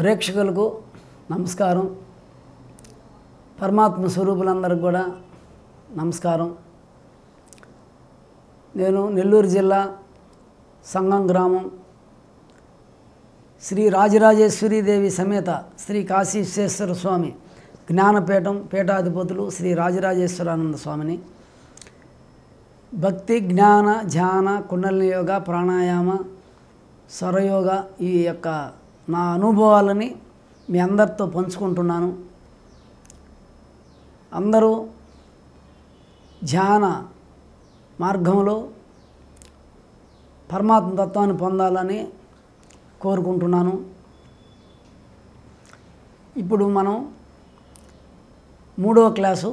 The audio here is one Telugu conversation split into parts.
ప్రేక్షకులకు నమస్కారం పరమాత్మ స్వరూపులందరికీ కూడా నమస్కారం నేను నెల్లూరు జిల్లా సంగం గ్రామం శ్రీ రాజరాజేశ్వరీదేవి సమేత శ్రీ కాశీ విశ్వేశ్వర స్వామి జ్ఞానపీఠం పీఠాధిపతులు శ్రీ రాజరాజేశ్వరానంద స్వామిని భక్తి జ్ఞాన ధ్యాన కుండలిని యోగ ప్రాణాయామ స్వరయోగ ఈ యొక్క నా అనుభవాలని మీ అందరితో పంచుకుంటున్నాను అందరూ ధ్యాన మార్గంలో పరమాత్మ తత్వాన్ని పొందాలని కోరుకుంటున్నాను ఇప్పుడు మనం మూడవ క్లాసు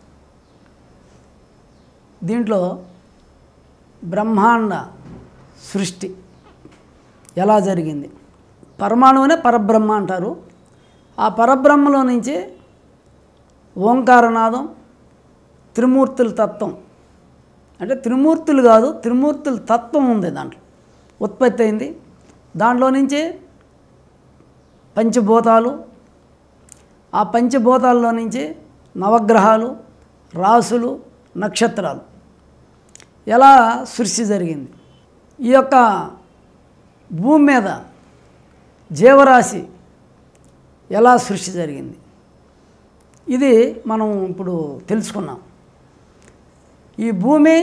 దీంట్లో బ్రహ్మాండ సృష్టి ఎలా జరిగింది పరమాణువునే పరబ్రహ్మ అంటారు ఆ పరబ్రహ్మలో నుంచి ఓంకారనాదం త్రిమూర్తుల తత్వం అంటే త్రిమూర్తులు కాదు త్రిమూర్తుల తత్వం ఉంది దాంట్లో ఉత్పత్తి అయింది దాంట్లో నుంచి పంచభూతాలు ఆ పంచభూతాల్లో నుంచి నవగ్రహాలు రాసులు నక్షత్రాలు ఎలా సృష్టి జరిగింది ఈ యొక్క భూమి మీద జీవరాశి ఎలా సృష్టి జరిగింది ఇది మనం ఇప్పుడు తెలుసుకున్నాం ఈ భూమి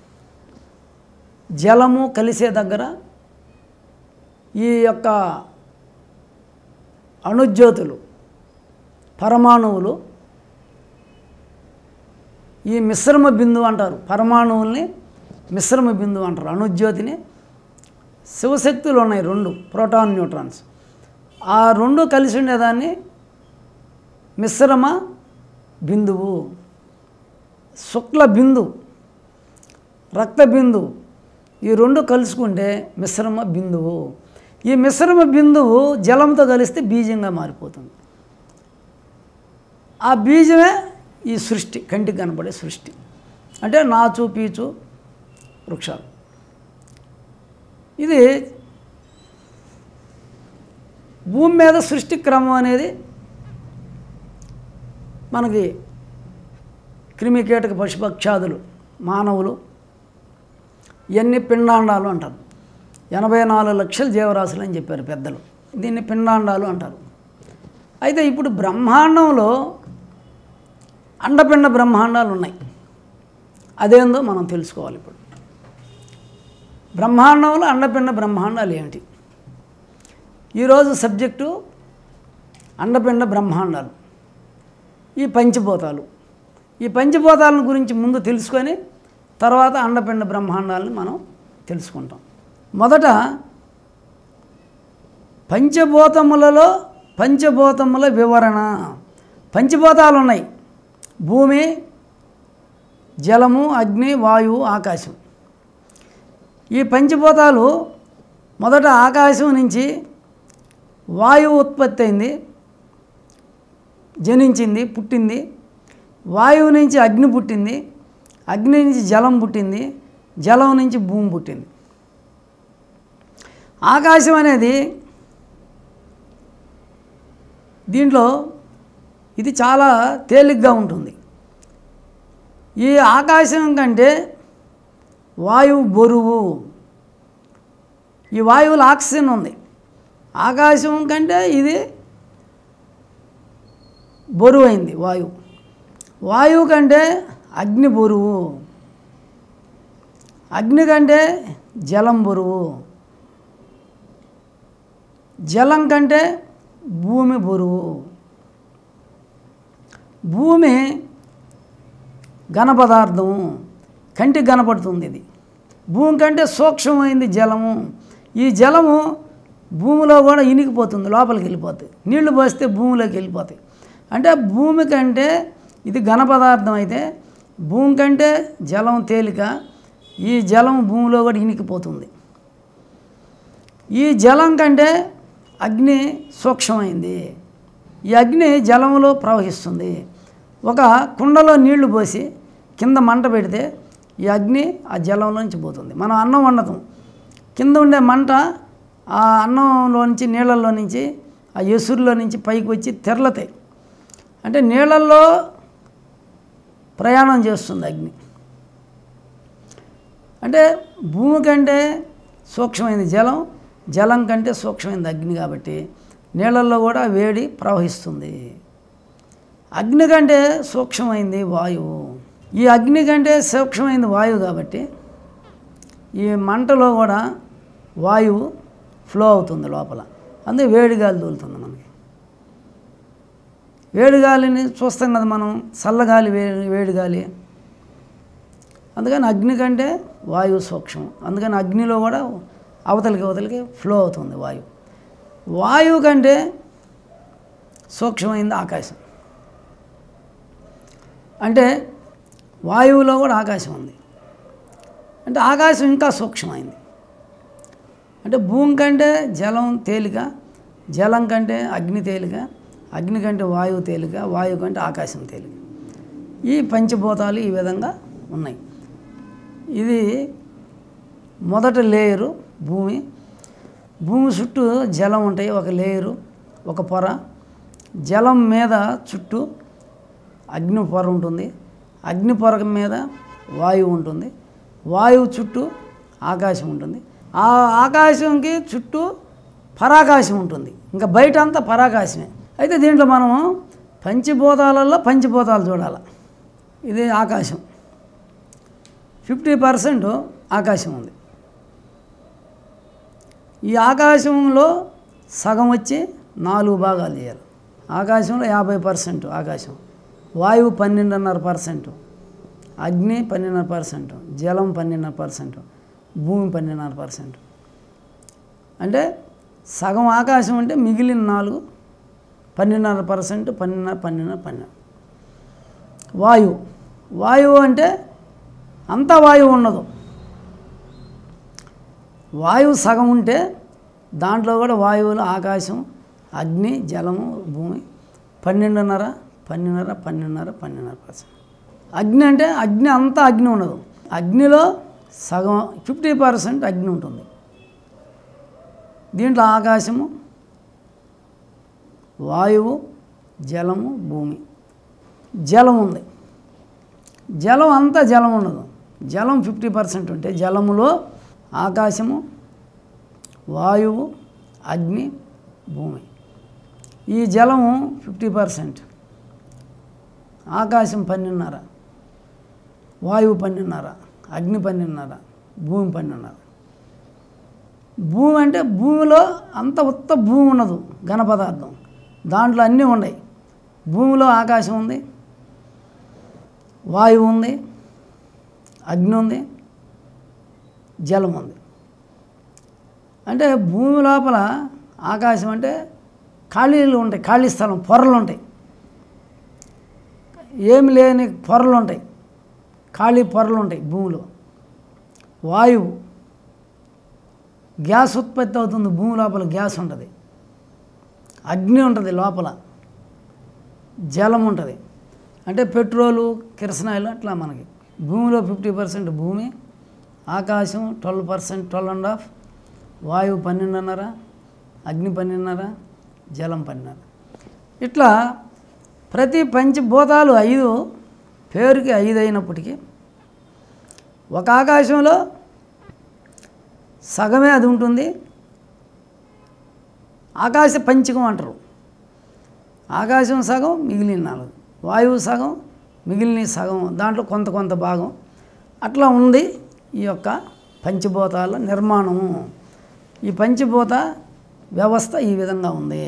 జలము కలిసే దగ్గర ఈ యొక్క అణుజ్యోతులు పరమాణువులు ఈ మిశ్రమ బిందువు అంటారు పరమాణువుల్ని మిశ్రమ బిందువు అంటారు అణుజ్యోతిని శివశక్తులు ఉన్నాయి రెండు ప్రోటాన్ న్యూట్రాన్స్ ఆ రెండు కలిసి ఉండేదాన్ని మిశ్రమ బిందువు శుక్ల బిందు రక్త బిందువు ఈ రెండు కలుసుకుంటే మిశ్రమ బిందువు ఈ మిశ్రమ బిందువు జలంతో కలిస్తే బీజంగా మారిపోతుంది ఆ బీజమే ఈ సృష్టి కంటికి కనపడే సృష్టి అంటే నాచు పీచు వృక్షాలు ఇది భూమి మీద సృష్టి క్రమం అనేది మనకి క్రిమికీటక పశుపక్షాదులు మానవులు ఇవన్నీ పిండాండాలు అంటారు ఎనభై నాలుగు లక్షల జీవరాశులు అని చెప్పారు పెద్దలు దీన్ని పిండాండాలు అంటారు అయితే ఇప్పుడు బ్రహ్మాండంలో అండపిండ బ్రహ్మాండాలు ఉన్నాయి అదేందో మనం తెలుసుకోవాలి ఇప్పుడు బ్రహ్మాండంలో అండపిండ బ్రహ్మాండాలు ఏమిటి ఈరోజు సబ్జెక్టు అండపిండ బ్రహ్మాండాలు ఈ పంచభూతాలు ఈ పంచభూతాల గురించి ముందు తెలుసుకొని తర్వాత అండపిండ బ్రహ్మాండాలను మనం తెలుసుకుంటాం మొదట పంచభూతములలో పంచభూతముల వివరణ పంచభూతాలు ఉన్నాయి భూమి జలము అగ్ని వాయువు ఆకాశం ఈ పంచభూతాలు మొదట ఆకాశం నుంచి వాయువు ఉత్పత్తి అయింది జనించింది పుట్టింది వాయువు నుంచి అగ్ని పుట్టింది అగ్ని నుంచి జలం పుట్టింది జలం నుంచి భూమి పుట్టింది ఆకాశం అనేది దీంట్లో ఇది చాలా తేలిగ్గా ఉంటుంది ఈ ఆకాశం కంటే వాయువు బరువు ఈ వాయువులో ఆక్సిజన్ ఉంది ఆకాశం కంటే ఇది బరువు అయింది వాయువు వాయువు కంటే అగ్ని బరువు అగ్ని కంటే జలం బరువు జలం కంటే భూమి బరువు భూమి ఘన పదార్థము కంటికి కనపడుతుంది ఇది భూమి కంటే సూక్ష్మమైంది జలము ఈ జలము భూమిలో కూడా ఇనికిపోతుంది లోపలికి వెళ్ళిపోతాయి నీళ్లు పోస్తే భూమిలోకి వెళ్ళిపోతాయి అంటే భూమి కంటే ఇది ఘన పదార్థం అయితే భూమి కంటే జలం తేలిక ఈ జలం భూమిలో కూడా ఇనికిపోతుంది ఈ జలం కంటే అగ్ని సూక్ష్మమైంది ఈ అగ్ని జలంలో ప్రవహిస్తుంది ఒక కుండలో నీళ్లు పోసి కింద మంట పెడితే ఈ అగ్ని ఆ జలంలోంచి పోతుంది మనం అన్నం వండతాం కింద ఉండే మంట ఆ అన్నంలో నుంచి నీళ్ళల్లో నుంచి ఆ ఎసురులో నుంచి పైకి వచ్చి తెరలతాయి అంటే నీళ్ళల్లో ప్రయాణం చేస్తుంది అగ్ని అంటే భూమి కంటే సూక్ష్మమైనది జలం జలం కంటే సూక్ష్మమైనది అగ్ని కాబట్టి నీళ్ళల్లో కూడా వేడి ప్రవహిస్తుంది అగ్ని కంటే సూక్ష్మమైంది వాయువు ఈ అగ్ని కంటే సూక్ష్మమైంది వాయువు కాబట్టి ఈ మంటలో కూడా వాయువు ఫ్లో అవుతుంది లోపల అందుకే వేడి గాలి తోలుతుంది మనకి వేడి గాలిని చూస్తాం కదా మనం చల్లగాలి వేడి వేడి గాలి అందుకని అగ్ని కంటే వాయువు సూక్ష్మం అందుకని అగ్నిలో కూడా అవతలికి అవతలికి ఫ్లో అవుతుంది వాయువు వాయువు కంటే సూక్ష్మమైంది ఆకాశం అంటే వాయువులో కూడా ఆకాశం ఉంది అంటే ఆకాశం ఇంకా సూక్ష్మమైంది అంటే భూమి కంటే జలం తేలిక జలం కంటే అగ్ని తేలిక అగ్ని కంటే వాయువు తేలిక వాయువు కంటే ఆకాశం తేలిక ఈ పంచభూతాలు ఈ విధంగా ఉన్నాయి ఇది మొదటి లేయరు భూమి భూమి చుట్టూ జలం ఉంటాయి ఒక లేయరు ఒక పొర జలం మీద చుట్టూ అగ్ని పొర ఉంటుంది అగ్ని పొర మీద వాయువు ఉంటుంది వాయువు చుట్టూ ఆకాశం ఉంటుంది ఆ ఆకాశంకి చుట్టూ పరాకాశం ఉంటుంది ఇంకా బయట అంతా పరాకాశమే అయితే దీంట్లో మనము పంచభూతాలలో పంచభూతాలు చూడాలి ఇది ఆకాశం ఫిఫ్టీ పర్సెంట్ ఆకాశం ఉంది ఈ ఆకాశంలో సగం వచ్చి నాలుగు భాగాలు చేయాలి ఆకాశంలో యాభై పర్సెంట్ ఆకాశం వాయువు పన్నెండున్నర పర్సెంట్ అగ్ని పన్నెండున్నర పర్సెంట్ జలం పన్నెండున్నర పర్సెంట్ భూమి పన్నెండున్నర పర్సెంట్ అంటే సగం ఆకాశం అంటే మిగిలిన నాలుగు పన్నెండున్నర పర్సెంట్ పన్నెండున్నర పన్నెండున్నర పన్నెండు వాయువు వాయువు అంటే అంతా వాయువు ఉండదు వాయువు సగం ఉంటే దాంట్లో కూడా వాయువులు ఆకాశం అగ్ని జలము భూమి పన్నెండున్నర పన్నెండున్నర పన్నెండున్నర పన్నెండున్నర పర్సెంట్ అగ్ని అంటే అగ్ని అంతా అగ్ని ఉండదు అగ్నిలో సగం ఫిఫ్టీ పర్సెంట్ అగ్ని ఉంటుంది దీంట్లో ఆకాశము వాయువు జలము భూమి జలం ఉంది జలం అంతా జలం ఉండదు జలం ఫిఫ్టీ పర్సెంట్ ఉంటే జలములో ఆకాశము వాయువు అగ్ని భూమి ఈ జలము ఫిఫ్టీ పర్సెంట్ ఆకాశం పన్నెండున్నర వాయువు పన్నెండున్నర అగ్ని పన్నెండున్నర భూమి పన్నెండున్నర భూమి అంటే భూమిలో అంత ఉత్త భూమి ఉండదు ఘన పదార్థం దాంట్లో అన్నీ ఉన్నాయి భూమిలో ఆకాశం ఉంది వాయువు ఉంది అగ్ని ఉంది జలం ఉంది అంటే భూమి లోపల ఆకాశం అంటే ఖాళీలు ఉంటాయి ఖాళీ స్థలం పొరలు ఉంటాయి ఏమి లేని పొరలు ఉంటాయి ఖాళీ పొరలు ఉంటాయి భూమిలో వాయువు గ్యాస్ ఉత్పత్తి అవుతుంది భూమి లోపల గ్యాస్ ఉంటుంది అగ్ని ఉంటుంది లోపల జలం ఉంటుంది అంటే పెట్రోలు కిరసనాయిలు అట్లా మనకి భూమిలో ఫిఫ్టీ పర్సెంట్ భూమి ఆకాశం twelve percent twelve and half వాయువు పన్నెండున్నర అగ్ని పన్నెండున్నర జలం పన్నెండున్నర ఇట్లా ప్రతి పంచభూతాలు ఐదు పేరుకి ఐదు అయినప్పటికీ ఒక ఆకాశంలో సగమే అది ఉంటుంది ఆకాశ పంచకం అంటారు ఆకాశం సగం మిగిలిన నాలుగు వాయువు సగం మిగిలిన సగం దాంట్లో కొంత కొంత భాగం అట్లా ఉంది ఈ యొక్క పంచభూతాల నిర్మాణము ఈ పంచభూత వ్యవస్థ ఈ విధంగా ఉంది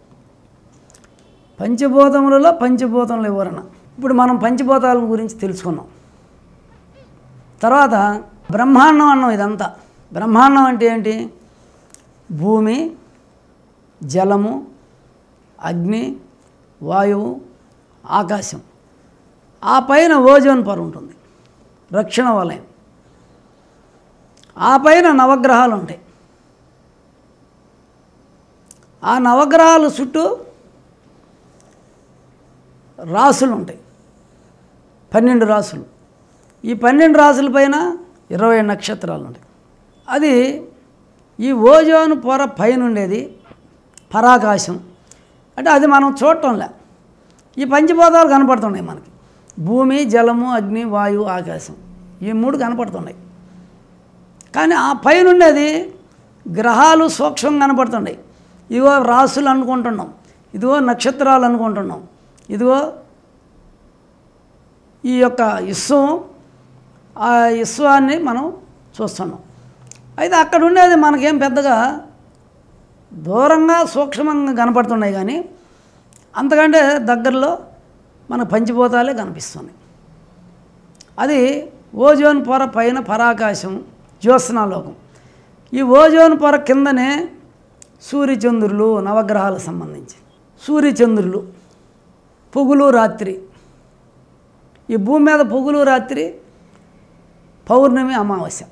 పంచభూతములలో పంచభూతముల వివరణ ఇప్పుడు మనం పంచభూతాల గురించి తెలుసుకున్నాం తర్వాత బ్రహ్మాండం అన్నం ఇదంతా బ్రహ్మాండం అంటే ఏంటి భూమి జలము అగ్ని వాయువు ఆకాశం ఆ పైన ఓజోన్ పొర ఉంటుంది రక్షణ వలయం ఆ పైన నవగ్రహాలు ఉంటాయి ఆ నవగ్రహాల చుట్టూ రాసులు ఉంటాయి పన్నెండు రాసులు ఈ పన్నెండు రాసుల పైన ఇరవై నక్షత్రాలు ఉంటాయి అది ఈ ఓజోన్ పొర పైన ఉండేది పరాకాశం అంటే అది మనం చూడటంలే ఈ పంచభూతాలు కనపడుతున్నాయి మనకి భూమి జలము అగ్ని వాయువు ఆకాశం ఈ మూడు కనపడుతున్నాయి కానీ ఆ పైన ఉండేది గ్రహాలు సూక్ష్మంగా కనపడుతున్నాయి ఇదిగో రాసులు అనుకుంటున్నాం ఇదిగో నక్షత్రాలు అనుకుంటున్నాం ఇదిగో ఈ యొక్క విశ్వం ఆ విశ్వాన్ని మనం చూస్తున్నాం అయితే అక్కడ ఉండేది మనకేం పెద్దగా దూరంగా సూక్ష్మంగా కనపడుతున్నాయి కానీ అంతకంటే దగ్గరలో మన పంచిభూతాలే కనిపిస్తున్నాయి అది ఓజోన్ పొర పైన పరాకాశం జ్యోత్స్నాలోకం ఈ ఓజోన్ పొర కిందనే సూర్యచంద్రులు నవగ్రహాలకు సంబంధించి సూర్యచంద్రులు పొగులు రాత్రి ఈ భూమి మీద పొగులు రాత్రి పౌర్ణమి అమావాస్య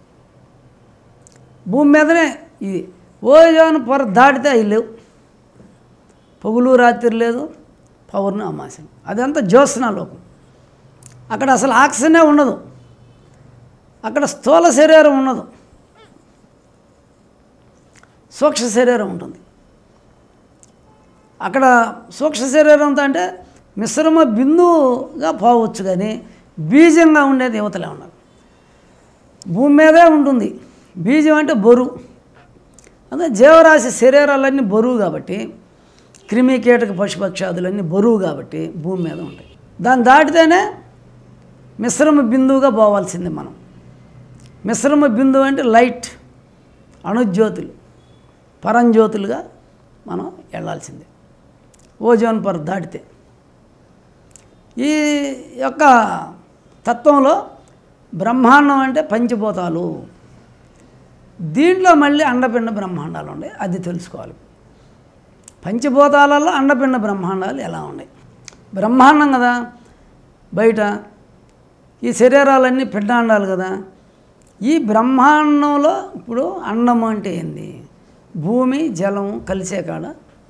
భూమి మీదనే ఇది ఓజోన్ పొర దాటితే అవి లేవు పొగులు రాత్రి లేదు పౌర్ణమి అమావాస్య అదంతా జ్యోత్స్నాలోకం అక్కడ అసలు ఆక్సిజనే ఉండదు అక్కడ స్థూల శరీరం ఉండదు సూక్ష్మ శరీరం ఉంటుంది అక్కడ సూక్ష్మ శరీరంతో అంటే మిశ్రమ బిందువుగా పోవచ్చు కానీ బీజంగా ఉండేది యువతలే ఉండదు భూమి మీదే ఉంటుంది బీజం అంటే బరువు అదే జీవరాశి శరీరాలన్నీ బరువు కాబట్టి క్రిమి కీటక పశుపక్షాదులన్నీ బరువు కాబట్టి భూమి మీద ఉంటాయి దాన్ని దాటితేనే మిశ్రమ బిందువుగా పోవాల్సింది మనం మిశ్రమ బిందువు అంటే లైట్ అణుజ్యోతులు పరంజ్యోతులుగా మనం వెళ్ళాల్సిందే ఓజోన్ పొర దాటితే ఈ యొక్క తత్వంలో బ్రహ్మాండం అంటే పంచభూతాలు దీంట్లో మళ్ళీ అండపిండ బ్రహ్మాండాలు ఉన్నాయి అది తెలుసుకోవాలి పంచభూతాలలో అండపిండ బ్రహ్మాండాలు ఎలా ఉన్నాయి బ్రహ్మాండం కదా బయట ఈ శరీరాలన్నీ పిండాండాలు కదా ఈ బ్రహ్మాండంలో ఇప్పుడు అండం అంటే ఏంది భూమి జలం కలిసే కాడ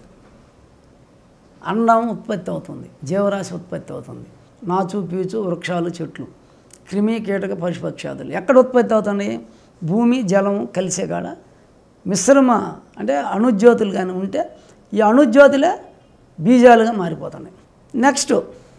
అండం ఉత్పత్తి అవుతుంది జీవరాశి ఉత్పత్తి అవుతుంది నాచు పీచు వృక్షాలు చెట్లు క్రిమి కీటక పశుపక్షాదులు ఎక్కడ ఉత్పత్తి అవుతున్నాయి భూమి జలము కలిసే కాడ మిశ్రమ అంటే అణుజ్యోతులు కానీ ఉంటే ఈ అణుజ్యోతులే బీజాలుగా మారిపోతున్నాయి నెక్స్ట్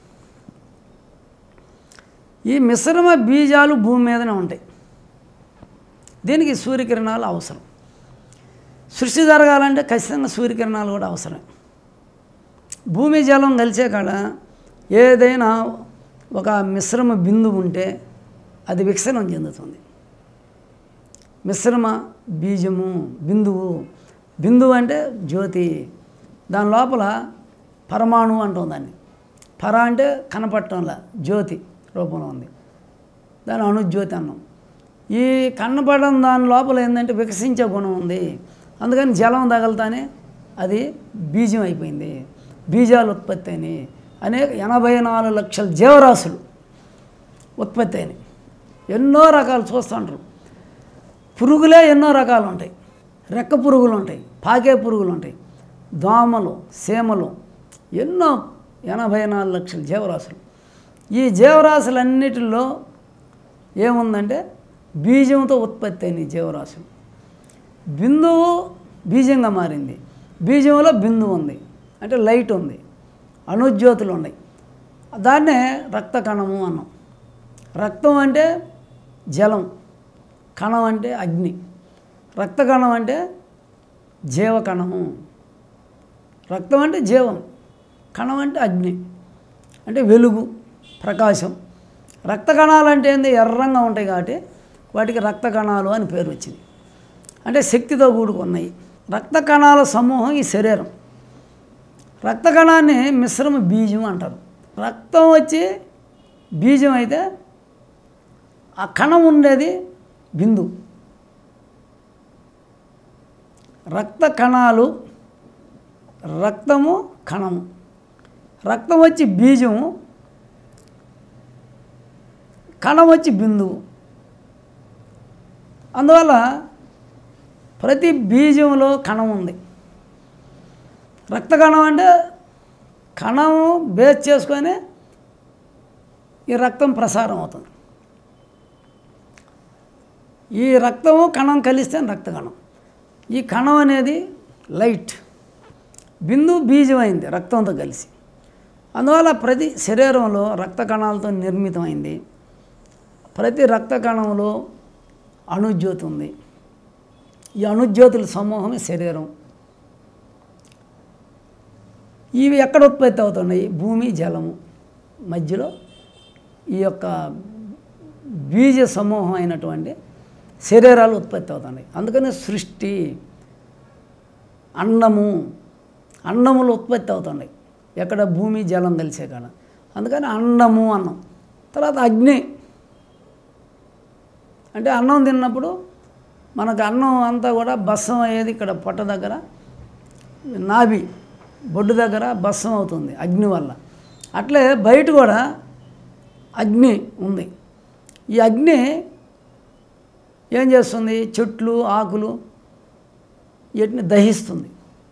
ఈ మిశ్రమ బీజాలు భూమి మీదనే ఉంటాయి దీనికి సూర్యకిరణాలు అవసరం సృష్టి జరగాలంటే ఖచ్చితంగా సూర్యకిరణాలు కూడా అవసరం భూమి జలం కలిసే కాడ ఏదైనా ఒక మిశ్రమ బిందువు ఉంటే అది వికసనం చెందుతుంది మిశ్రమ బీజము బిందువు బిందువు అంటే జ్యోతి దాని లోపల పరమాణువు అంటాం దాన్ని పర అంటే కనపడటంలా జ్యోతి రూపంలో ఉంది దాని అణుజ్యోతి అన్నాం ఈ కనపడడం దాని లోపల ఏంటంటే వికసించే గుణం ఉంది అందుకని జలం తగలతానే అది బీజం అయిపోయింది బీజాలు ఉత్పత్తి అయినాయి అనేక ఎనభై నాలుగు లక్షల జీవరాశులు ఉత్పత్తి అయినాయి ఎన్నో రకాలు చూస్తుంటారు పురుగులే ఎన్నో రకాలు ఉంటాయి రెక్క పురుగులు ఉంటాయి పాకే పురుగులు ఉంటాయి దోమలు సీమలు ఎన్నో ఎనభై నాలుగు లక్షల జీవరాశులు ఈ జీవరాశులన్నిటిలో ఏముందంటే బీజంతో ఉత్పత్తి అయిన జీవరాశులు బిందువు బీజంగా మారింది బీజంలో బిందువు ఉంది అంటే లైట్ ఉంది అణుజ్యోతులు ఉన్నాయి దాన్నే రక్త కణము అన్నాం రక్తం అంటే జలం కణం అంటే అగ్ని రక్త కణం అంటే జీవకణము రక్తం అంటే జీవం కణం అంటే అగ్ని అంటే వెలుగు ప్రకాశం రక్త కణాలు అంటే ఏంది ఎర్రంగా ఉంటాయి కాబట్టి వాటికి రక్త కణాలు అని పేరు వచ్చింది అంటే శక్తితో కూడుకున్నాయి రక్త కణాల సమూహం ఈ శరీరం రక్త కణాన్ని మిశ్రమ బీజం అంటారు రక్తం వచ్చి బీజం అయితే ఆ కణం ఉండేది బిందు రక్త కణాలు రక్తము కణము రక్తం వచ్చి బీజము కణం వచ్చి బిందువు అందువల్ల ప్రతి బీజంలో కణం ఉంది రక్త కణం అంటే కణము బేస్ చేసుకొని ఈ రక్తం ప్రసారం అవుతుంది ఈ రక్తము కణం కలిస్తే రక్త కణం ఈ కణం అనేది లైట్ బిందు బీజం అయింది రక్తంతో కలిసి అందువల్ల ప్రతి శరీరంలో రక్త కణాలతో నిర్మితమైంది ప్రతి రక్త కణంలో అణుజ్యోతి ఉంది ఈ అణుజ్యోతుల సమూహమే శరీరం ఇవి ఎక్కడ ఉత్పత్తి అవుతున్నాయి భూమి జలము మధ్యలో ఈ యొక్క బీజ సమూహం అయినటువంటి శరీరాలు ఉత్పత్తి అవుతున్నాయి అందుకని సృష్టి అన్నము అన్నములు ఉత్పత్తి అవుతున్నాయి ఎక్కడ భూమి జలం కలిసే కాడ అందుకని అన్నము అన్నం తర్వాత అగ్ని అంటే అన్నం తిన్నప్పుడు మనకు అన్నం అంతా కూడా బస్సం అయ్యేది ఇక్కడ పొట్ట దగ్గర నాభి బొడ్డు దగ్గర బస్సం అవుతుంది అగ్ని వల్ల అట్లే బయట కూడా అగ్ని ఉంది ఈ అగ్ని ఏం చేస్తుంది చెట్లు ఆకులు వీటిని దహిస్తుంది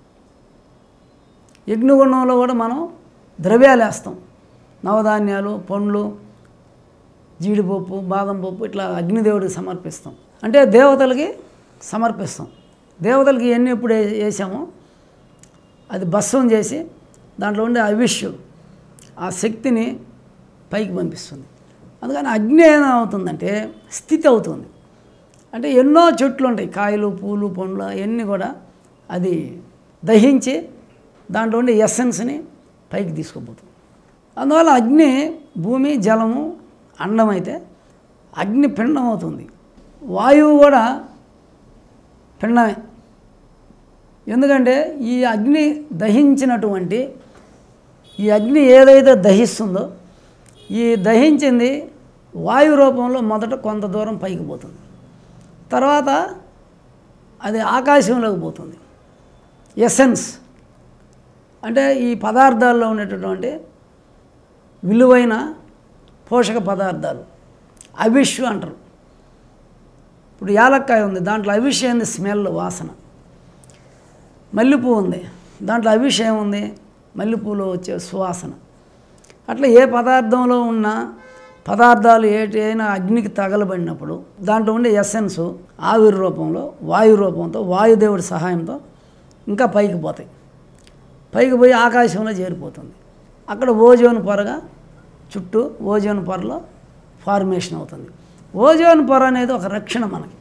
యజ్ఞగుండంలో కూడా మనం ద్రవ్యాలు వేస్తాం నవధాన్యాలు పండ్లు జీడిపప్పు బాదం పప్పు ఇట్లా అగ్నిదేవుడికి సమర్పిస్తాం అంటే దేవతలకి సమర్పిస్తాం దేవతలకి ఎన్ని ఎప్పుడు వే- వేసామో అది భస్వం చేసి దాంట్లో ఉండే అవిష్యు ఆ శక్తిని పైకి పంపిస్తుంది అందుకని అగ్ని ఏమవుతుందంటే స్థితి అవుతుంది అంటే ఎన్నో చెట్లు ఉంటాయి కాయలు పూలు పండ్లు అవన్నీ కూడా అది దహించి దాంట్లో ఉండే ఎస్సెన్స్ని పైకి తీసుకుపోతుంది అందువల్ల అగ్ని భూమి జలము అండం అయితే అగ్ని పిండం అవుతుంది వాయువు కూడా పిండమే ఎందుకంటే ఈ అగ్ని దహించినటువంటి ఈ అగ్ని ఏదైతే దహిస్తుందో ఈ దహించింది వాయు రూపంలో మొదట కొంత దూరం పైకి పోతుంది తర్వాత అది ఆకాశంలోకి పోతుంది ఎసెన్స్ అంటే ఈ పదార్థాల్లో ఉండేటటువంటి విలువైన పోషక పదార్థాలు అవిష్యు అంటారు ఇప్పుడు యాలక్కాయ ఉంది దాంట్లో అవిష్ ఏంది స్మెల్ వాసన మల్లెపూ ఉంది దాంట్లో అవిష్ ఏముంది మల్లెపూలో వచ్చే సువాసన అట్లా ఏ పదార్థంలో ఉన్న పదార్థాలు ఏటి అయినా అగ్నికి తగలబడినప్పుడు దాంట్లో ఉండే ఎస్సెన్స్ ఆవిరి రూపంలో వాయు రూపంతో వాయుదేవుడి సహాయంతో ఇంకా పైకి పోతాయి పైకి పోయి ఆకాశంలో చేరిపోతుంది అక్కడ ఓజోన్ పొరగా చుట్టూ ఓజోన్ పొరలో ఫార్మేషన్ అవుతుంది ఓజోన్ పొర అనేది ఒక రక్షణ మనకి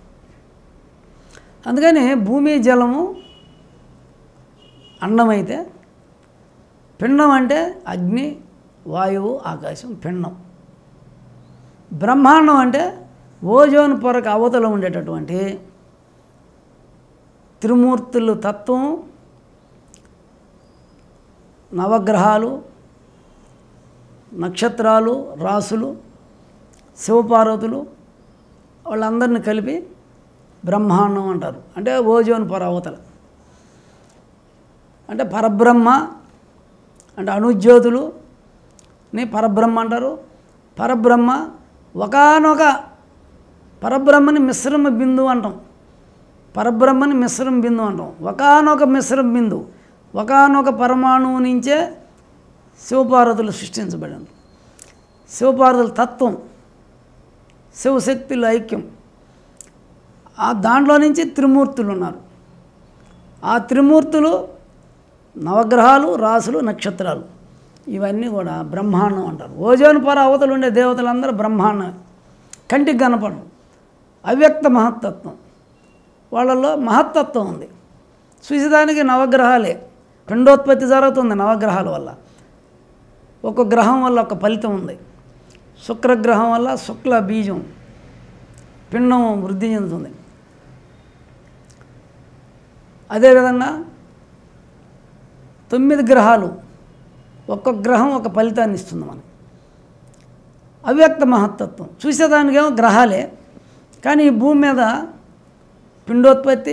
అందుకని భూమి జలము అన్నమైతే పిండం అంటే అగ్ని వాయువు ఆకాశం పిండం బ్రహ్మాండం అంటే ఓజోన్ పొరకు అవతల ఉండేటటువంటి త్రిమూర్తులు తత్వం నవగ్రహాలు నక్షత్రాలు రాసులు శివపార్వతులు వాళ్ళందరిని కలిపి బ్రహ్మాండం అంటారు అంటే ఓజోన్ పొర అవతల అంటే పరబ్రహ్మ అంటే అణుజ్యోతులు ని పరబ్రహ్మ అంటారు పరబ్రహ్మ ఒకనొక పరబ్రహ్మని మిశ్రమ బిందువు అంటాం పరబ్రహ్మని మిశ్రమ బిందువు అంటాం ఒకనొక మిశ్రమ బిందువు ఒకనొక పరమాణువు నుంచే శివపార్వతులు సృష్టించబడింది శివపార్వతుల తత్వం శివశక్తుల ఐక్యం ఆ దాంట్లో నుంచి త్రిమూర్తులు ఉన్నారు ఆ త్రిమూర్తులు నవగ్రహాలు రాసులు నక్షత్రాలు ఇవన్నీ కూడా బ్రహ్మాండం అంటారు ఓజోన్ పొర అవతలు ఉండే దేవతలందరూ బ్రహ్మాండం కంటికి కనపడరు అవ్యక్త మహత్తత్వం వాళ్ళల్లో మహత్తత్వం ఉంది చూసేదానికి నవగ్రహాలే పిండోత్పత్తి జరుగుతుంది నవగ్రహాల వల్ల ఒక గ్రహం వల్ల ఒక ఫలితం ఉంది శుక్రగ్రహం వల్ల శుక్ల బీజం పిండం వృద్ధి చెందుతుంది అదేవిధంగా తొమ్మిది గ్రహాలు ఒక్కొక్క గ్రహం ఒక ఫలితాన్ని ఇస్తుంది మనకి అవ్యక్త మహత్తత్వం చూసేదానికేమో గ్రహాలే కానీ ఈ భూమి మీద పిండోత్పత్తి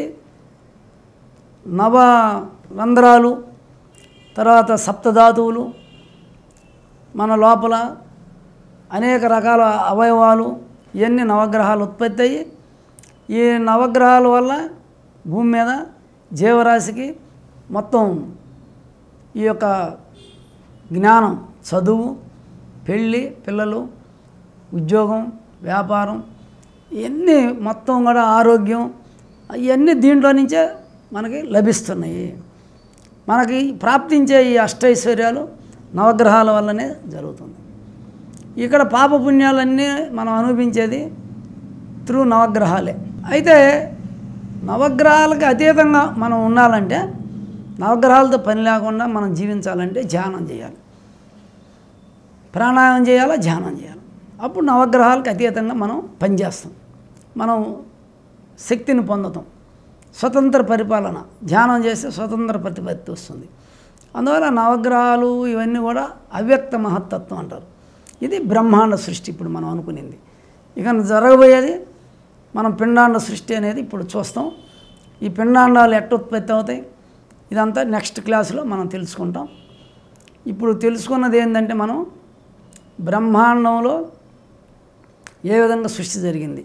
నవ రంధ్రాలు తర్వాత సప్తధాతువులు మన లోపల అనేక రకాల అవయవాలు ఇవన్నీ నవగ్రహాలు ఉత్పత్తి అయ్యి ఈ నవగ్రహాల వల్ల భూమి మీద జీవరాశికి మొత్తం ఈ యొక్క జ్ఞానం చదువు పెళ్ళి పిల్లలు ఉద్యోగం వ్యాపారం ఇవన్నీ మొత్తం కూడా ఆరోగ్యం ఇవన్నీ దీంట్లో నుంచే మనకి లభిస్తున్నాయి మనకి ప్రాప్తించే ఈ అష్టైశ్వర్యాలు నవగ్రహాల వల్లనే జరుగుతుంది ఇక్కడ పాపపుణ్యాలన్నీ మనం అనుభవించేది త్రూ నవగ్రహాలే అయితే నవగ్రహాలకు అతీతంగా మనం ఉండాలంటే నవగ్రహాలతో పని లేకుండా మనం జీవించాలంటే ధ్యానం చేయాలి ప్రాణాయామం చేయాలా ధ్యానం చేయాలి అప్పుడు నవగ్రహాలకు అతీతంగా మనం పనిచేస్తాం మనం శక్తిని పొందుతాం స్వతంత్ర పరిపాలన ధ్యానం చేస్తే స్వతంత్ర ప్రతిపత్తి వస్తుంది అందువల్ల నవగ్రహాలు ఇవన్నీ కూడా అవ్యక్త మహత్తత్వం అంటారు ఇది బ్రహ్మాండ సృష్టి ఇప్పుడు మనం అనుకునింది ఇక జరగబోయేది మనం పిండాండ సృష్టి అనేది ఇప్పుడు చూస్తాం ఈ పిండాండాలు ఎట్ట ఉత్పత్తి అవుతాయి ఇదంతా నెక్స్ట్ క్లాసులో మనం తెలుసుకుంటాం ఇప్పుడు తెలుసుకున్నది ఏంటంటే మనం బ్రహ్మాండంలో ఏ విధంగా సృష్టి జరిగింది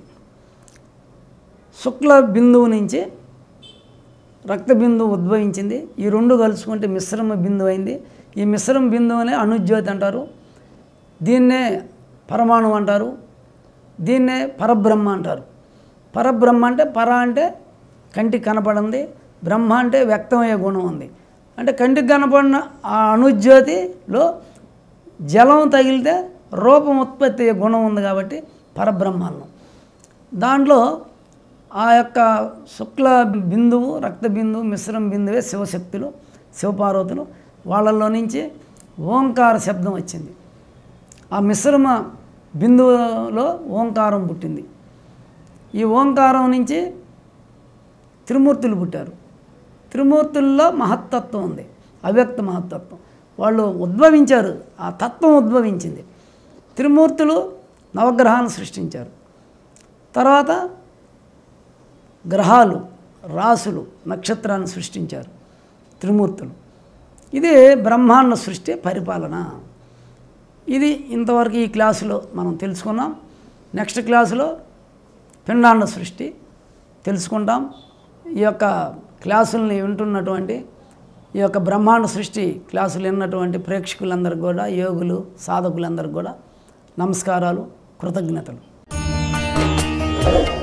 శుక్ల బిందువు నుంచి రక్త బిందువు ఉద్భవించింది ఈ రెండు కలుసుకుంటే మిశ్రమ బిందువు అయింది ఈ మిశ్రమ బిందువునే అణుజ్యోతి అంటారు దీన్నే పరమాణు అంటారు దీన్నే పరబ్రహ్మ అంటారు పరబ్రహ్మ అంటే పర అంటే కంటికి కనపడింది బ్రహ్మ అంటే వ్యక్తమయ్యే గుణం ఉంది అంటే కంటికి కనపడిన ఆ అణుజ్యోతిలో జలం తగిలితే రూపం ఉత్పత్తి అయ్యే గుణం ఉంది కాబట్టి పరబ్రహ్మాన్నం దాంట్లో ఆ యొక్క శుక్ల బిందువు రక్త బిందువు మిశ్రమ బిందువే శివశక్తులు శివపార్వతులు వాళ్ళల్లో నుంచి ఓంకార శబ్దం వచ్చింది ఆ మిశ్రమ బిందువులో ఓంకారం పుట్టింది ఈ ఓంకారం నుంచి త్రిమూర్తులు పుట్టారు త్రిమూర్తుల్లో మహత్తత్వం ఉంది అవ్యక్త మహత్తత్వం వాళ్ళు ఉద్భవించారు ఆ తత్వం ఉద్భవించింది త్రిమూర్తులు నవగ్రహాలను సృష్టించారు తర్వాత గ్రహాలు రాసులు నక్షత్రాన్ని సృష్టించారు త్రిమూర్తులు ఇది బ్రహ్మాండ సృష్టి పరిపాలన ఇది ఇంతవరకు ఈ క్లాసులో మనం తెలుసుకున్నాం నెక్స్ట్ క్లాసులో పిండాండ సృష్టి తెలుసుకుంటాం ఈ యొక్క క్లాసుల్ని వింటున్నటువంటి ఈ యొక్క బ్రహ్మాండ సృష్టి క్లాసులు విన్నటువంటి ప్రేక్షకులందరికీ కూడా యోగులు సాధకులందరికీ కూడా నమస్కారాలు కృతజ్ఞతలు